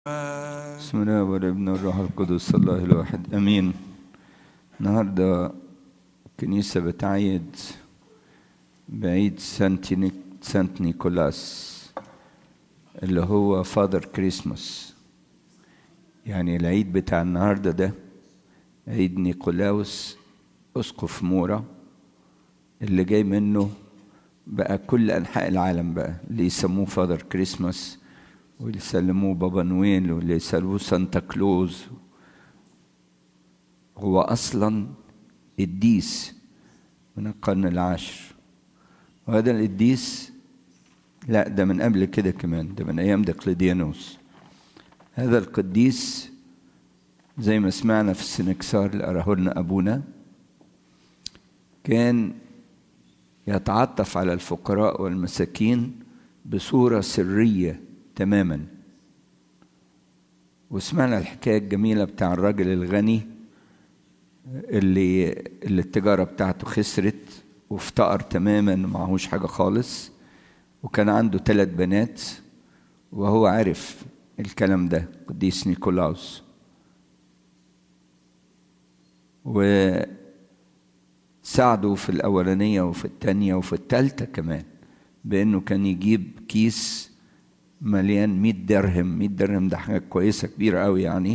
بسم الله والابن والروح القدس الله الواحد امين النهارده الكنيسه بتعيد بعيد سانت نيك سانت نيكولاس اللي هو فادر كريسماس يعني العيد بتاع النهارده ده عيد نيكولاوس اسقف مورا اللي جاي منه بقى كل انحاء العالم بقى اللي يسموه فادر كريسماس واللي يسلموه بابا نويل واللي يسلموه سانتا كلوز هو اصلا قديس من القرن العاشر وهذا القديس لا ده من قبل كده كمان ده من ايام دقلديانوس هذا القديس زي ما سمعنا في السنكسار اللي قراه لنا ابونا كان يتعطف على الفقراء والمساكين بصوره سريه تماما وسمعنا الحكايه الجميله بتاع الراجل الغني اللي اللي التجاره بتاعته خسرت وافتقر تماما معهوش حاجه خالص وكان عنده ثلاث بنات وهو عارف الكلام ده قديس نيكولاوس وساعده في الأولانية وفي الثانية وفي الثالثة كمان بأنه كان يجيب كيس مليان 100 درهم 100 درهم ده حاجة كويسة كبيرة قوي يعني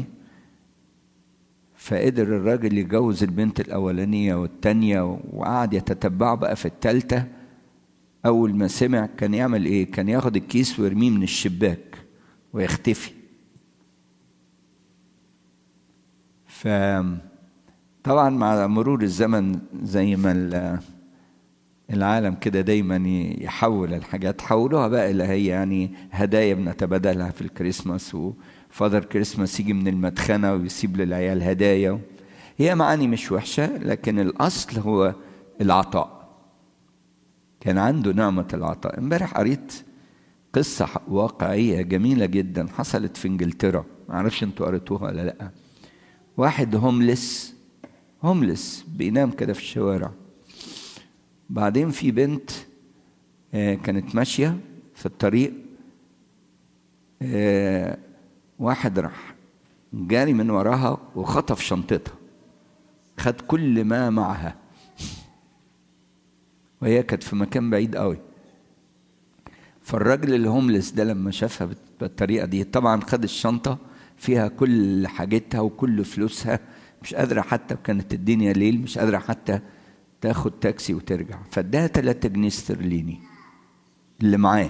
فقدر الراجل يجوز البنت الأولانية والتانية وقعد يتتبعه بقى في التالتة أول ما سمع كان يعمل إيه؟ كان ياخد الكيس ويرميه من الشباك ويختفي فطبعا مع مرور الزمن زي ما العالم كده دايما يحول الحاجات حولوها بقى اللي هي يعني هدايا بنتبادلها في الكريسماس وفادر كريسماس يجي من المدخنة ويسيب للعيال هدايا هي معاني مش وحشة لكن الأصل هو العطاء كان عنده نعمة العطاء امبارح قريت قصة واقعية جميلة جدا حصلت في انجلترا معرفش انتوا قريتوها ولا لأ واحد هوملس هوملس بينام كده في الشوارع بعدين في بنت كانت ماشية في الطريق واحد راح جاري من وراها وخطف شنطتها خد كل ما معها وهي كانت في مكان بعيد قوي فالراجل الهوملس ده لما شافها بالطريقة دي طبعا خد الشنطة فيها كل حاجتها وكل فلوسها مش قادرة حتى كانت الدنيا ليل مش قادرة حتى تاخد تاكسي وترجع فاداها 3 جنيه استرليني اللي معاه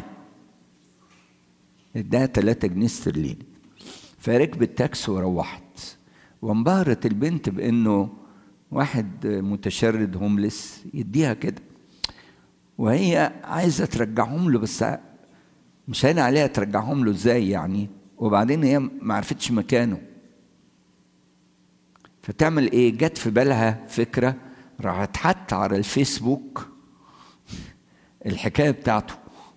اداها 3 جنيه استرليني فركبت تاكسي وروحت وانبهرت البنت بانه واحد متشرد هوملس يديها كده وهي عايزه ترجعهم له بس مش هين عليها ترجعهم له ازاي يعني وبعدين هي ما عرفتش مكانه فتعمل ايه جت في بالها فكره راحت حط على الفيسبوك الحكايه بتاعته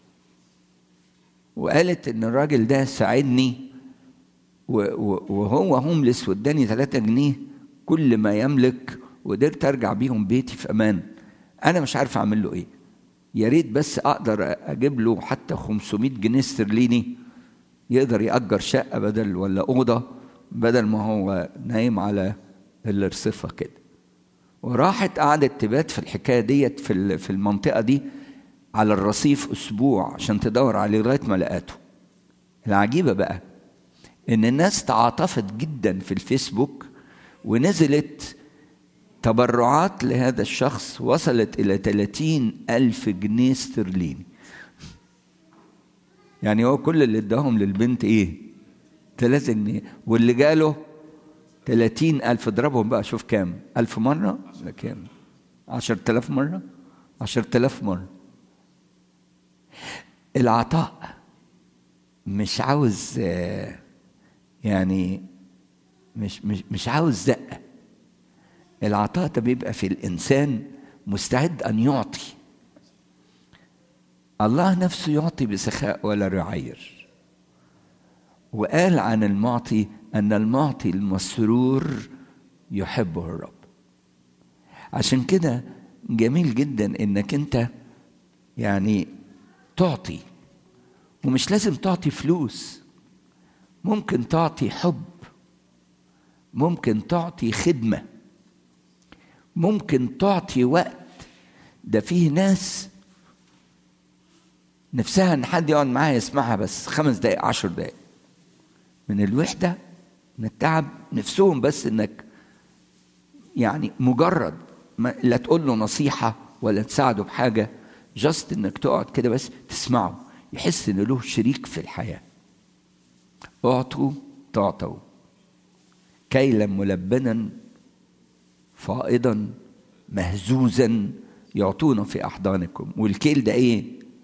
وقالت ان الراجل ده ساعدني وهو هوملس واداني 3 جنيه كل ما يملك وقدرت ارجع بيهم بيتي في امان انا مش عارف اعمل له ايه يا ريت بس اقدر اجيب له حتى 500 جنيه استرليني يقدر يأجر شقه بدل ولا اوضه بدل ما هو نايم على الرصيفه كده وراحت قعدت تبات في الحكايه ديت في في المنطقه دي على الرصيف اسبوع عشان تدور عليه لغايه ما لقاته العجيبه بقى ان الناس تعاطفت جدا في الفيسبوك ونزلت تبرعات لهذا الشخص وصلت إلى 30 ألف جنيه استرليني يعني هو كل اللي اداهم للبنت ايه 3 جنيه واللي جاله 30 ألف اضربهم بقى شوف كام ألف مرة ولا كام عشرة آلاف مرة عشرة آلاف مرة العطاء مش عاوز يعني مش مش مش عاوز زقة العطاء ده بيبقى في الإنسان مستعد أن يعطي الله نفسه يعطي بسخاء ولا يعير وقال عن المعطي أن المعطي المسرور يحبه الرب عشان كده جميل جدا إنك أنت يعني تعطي ومش لازم تعطي فلوس ممكن تعطي حب ممكن تعطي خدمة ممكن تعطي وقت ده فيه ناس نفسها ان حد يقعد معاها يسمعها بس خمس دقايق عشر دقايق من الوحدة من التعب نفسهم بس انك يعني مجرد ما لا تقول له نصيحة ولا تساعده بحاجة جاست انك تقعد كده بس تسمعه يحس ان له شريك في الحياة اعطوا تعطوا كيلا ملبنا فائضا مهزوزا يعطونا في احضانكم والكيل ده ايه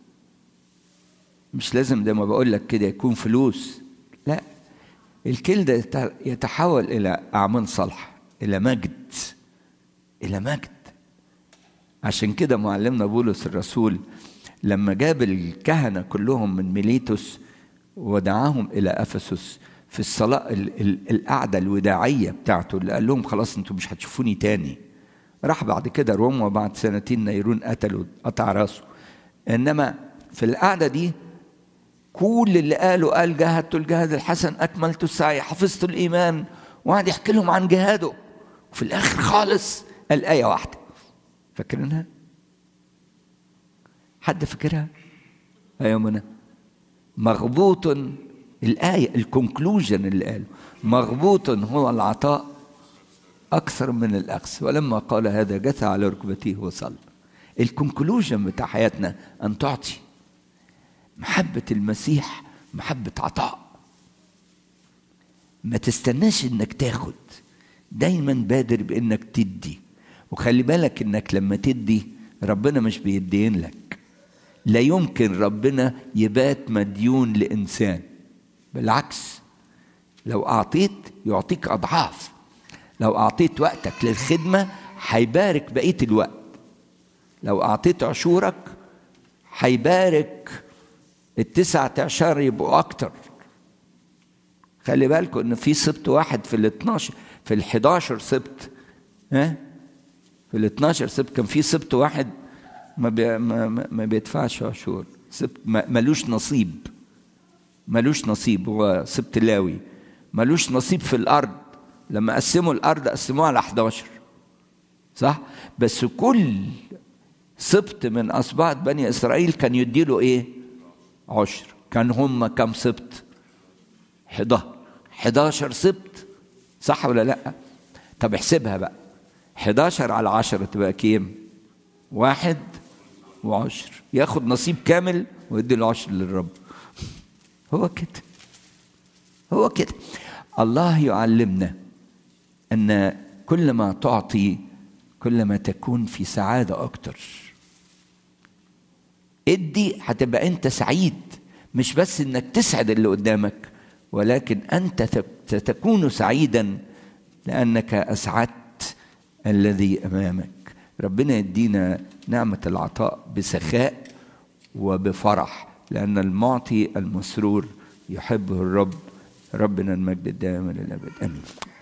مش لازم زي ما بقول لك كده يكون فلوس لا الكيل ده يتحول الى اعمال صالحه الى مجد الى مجد عشان كده معلمنا بولس الرسول لما جاب الكهنه كلهم من ميليتوس ودعاهم الى افسس في الصلاه ال- ال- القعده الوداعيه بتاعته اللي قال لهم خلاص انتوا مش هتشوفوني تاني راح بعد كده روما وبعد سنتين نيرون قتلوا قطع راسه انما في القعده دي كل اللي قاله قال جاهدت الجهاد الحسن اكملت السعي حفظت الايمان وقعد يحكي لهم عن جهاده وفي الاخر خالص قال ايه واحده فاكرينها حد فاكرها ايوه منى مغبوط الايه الكونكلوجن اللي قاله مغبوط هو العطاء اكثر من الاخذ ولما قال هذا جثى على ركبتيه وصلى الكونكلوجن بتاع حياتنا ان تعطي محبة المسيح محبة عطاء ما تستناش انك تاخد دايما بادر بانك تدي وخلي بالك انك لما تدي ربنا مش بيدين لك لا يمكن ربنا يبات مديون لانسان بالعكس لو اعطيت يعطيك اضعاف لو اعطيت وقتك للخدمه هيبارك بقيه الوقت لو اعطيت عشورك هيبارك التسعة عشر يبقوا أكتر خلي بالكم إن في سبت واحد في ال 12 في ال 11 سبت ها في ال 12 سبت كان في سبت واحد ما بي ما, ما- ما بيدفعش عشور سبت ما- ملوش نصيب ملوش نصيب هو سبت لاوي ملوش نصيب في الأرض لما قسموا الأرض قسموها على 11 صح بس كل سبت من أسباط بني إسرائيل كان يديله إيه عشر كان هم كم سبت حدا 11 سبت صح ولا لا طب احسبها بقى 11 على 10 تبقى كام واحد وعشر ياخد نصيب كامل ويدي العشر للرب هو كده هو كده الله يعلمنا ان كل ما تعطي كل ما تكون في سعاده اكتر ادي هتبقى انت سعيد مش بس انك تسعد اللي قدامك ولكن انت ستكون سعيدا لانك اسعدت الذي امامك ربنا يدينا نعمه العطاء بسخاء وبفرح لان المعطي المسرور يحبه الرب ربنا المجد الدائم للابد امين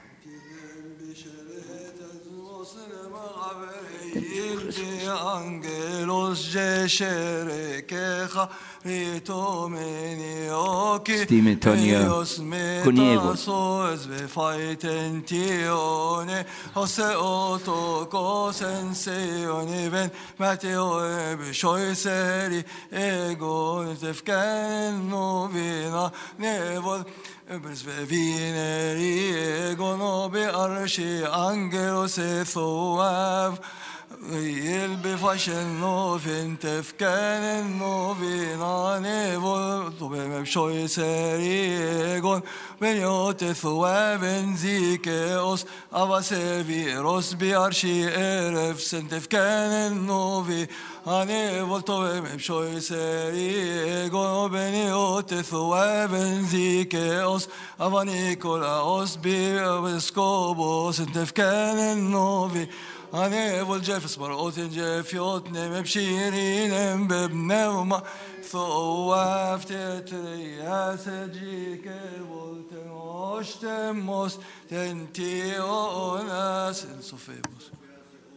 Angelos geshere kecha ritomeni oki Stime Tonja Kuniego. soes ve faiten tione ose oto kosen seoni ben mateo e bishoi seri egon tefken novina nevol Bers ve vineri egon be arshi angelos e thoav يلبي فاشن نوفين تفكان النوفين عنيفو طبعا بشوي سريقون من يوت ثواب زيكيوس أبا سيفيروس بيارشي إرف سنتفكان النوفي عنيفو طبعا بشوي سريقون بن يوت ثواب زيكيوس أبا نيكولاوس بيسكوبوس سنتفكان النوفي أنا والجيف مرقوت جيف يوتني مبشيرين ببنوما ثوافت تريا سجيك ولتن وشتموس تنتي وناس صفيبوس